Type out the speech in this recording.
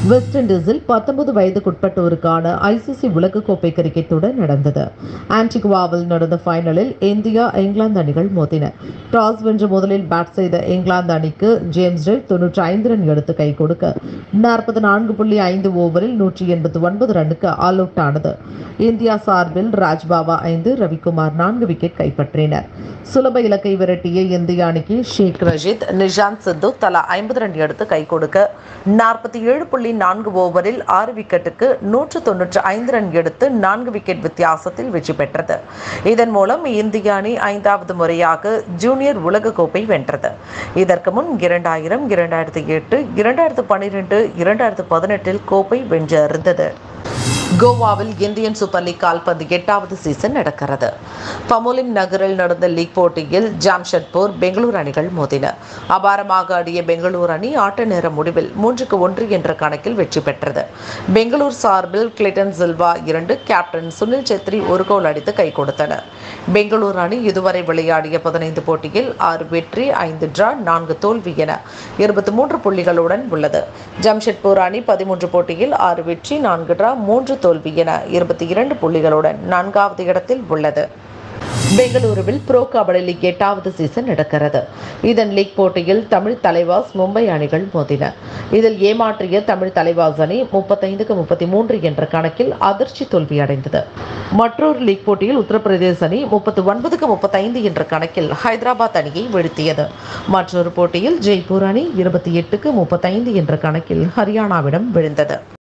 west இண்டீஸில் பத்தொன்பது வயதுக்குட்பட்டோருக்கான ICC உலகக்கோப்பை கிரிக்கெட் தொடர் நடந்தது ஆன்டிகுவாவில் நடந்த ஃபைனலில் இந்தியா இங்கிலாந்து அணிகள் மோதின டாஸ் வென்று முதலில் பேட் செய்த இங்கிலாந்து அணிக்கு ஜேம்ஸ் டெல் தொன்னூற்றி ஐந்து ரன் எடுத்து கை கொடுக்க நாற்பத்தி நான்கு புள்ளி ஐந்து ஓவரில் நூற்றி எண்பத்தி ஒன்பது ரன்னுக்கு ஆல் அவுட் ஆனது இந்தியா சார்பில் ராஜ்பாபா ஐந்து ரவிக்குமார் நான்கு விக்கெட் கைப்பற்றினர் சுலப இலக்கை விரட்டிய இந்திய அணிக்கு ஷேக் ரஷீத் நிஷாந்த் சித்து தலா ஐம்பது ரன் எடுத்து கை கொடுக்க நாற்பத்தி ஏழு புள்ளி நான்கு ஓவரில் ஆறு விக்கெட்டுக்கு நூற்று தொன்னூற்று ஐந்து ரன் எடுத்து நான்கு விக்கெட் வித்தியாசத்தில் வெற்றி பெற்றது இதன் மூலம் இந்திய அணி ஐந்தாவது முறையாக ஜூனியர் உலகக்கோப்பை வென்றது இதற்கு முன் இரண்டாயிரம் இரண்டாயிரத்தி எட்டு இரண்டாயிரத்து பன்னிரெண்டு இரண்டாயிரத்து பதினெட்டில் கோப்பை வென்றிருந்தது கோவாவில் இந்தியன் சூப்பர் லீக் கால்பந்து எட்டாவது சீசன் நடக்கிறது பமோலிம் நகரில் நடந்த லீக் போட்டியில் ஜாம்ஷெட்பூர் பெங்களூர் அணிகள் மோதின அபாரமாக ஆடிய பெங்களூர் அணி ஆட்ட நேர முடிவில் மூன்றுக்கு ஒன்று என்ற கணக்கில் வெற்றி பெற்றது பெங்களூர் சார்பில் கிளிட்டன் சில்வா இரண்டு கேப்டன் சுனில் செத்ரி ஒரு கோல் அடித்து கை கொடுத்தனர் பெங்களூர் அணி இதுவரை விளையாடிய பதினைந்து போட்டியில் ஆறு வெற்றி ஐந்து டிரா நான்கு தோல்வி என இருபத்தி மூன்று புள்ளிகளுடன் உள்ளது ஜம்ஷெட்பூர் அணி பதிமூன்று போட்டியில் ஆறு வெற்றி நான்கு டிரா மூன்று தோல்வி என இருபத்தி இரண்டு புள்ளிகளுடன் நான்காவது இடத்தில் உள்ளது பெங்களூருவில் ப்ரோ கபடி லீக் எட்டாவது சீசன் நடக்கிறது இதன் லீக் போட்டியில் தமிழ் தலைவாஸ் மும்பை அணிகள் மோதின இதில் ஏமாற்றிய தமிழ் தலைவாஸ் அணி முப்பத்தைந்துக்கு முப்பத்தி மூன்று என்ற கணக்கில் அதிர்ச்சி தோல்வியடைந்தது மற்றொரு லீக் போட்டியில் உத்தரப்பிரதேச அணி முப்பத்தி ஒன்பதுக்கு முப்பத்தைந்து என்ற கணக்கில் ஹைதராபாத் அணியை வீழ்த்தியது மற்றொரு போட்டியில் ஜெய்ப்பூர் அணி இருபத்தி எட்டுக்கு முப்பத்தைந்து என்ற கணக்கில் ஹரியானாவிடம் விழுந்தது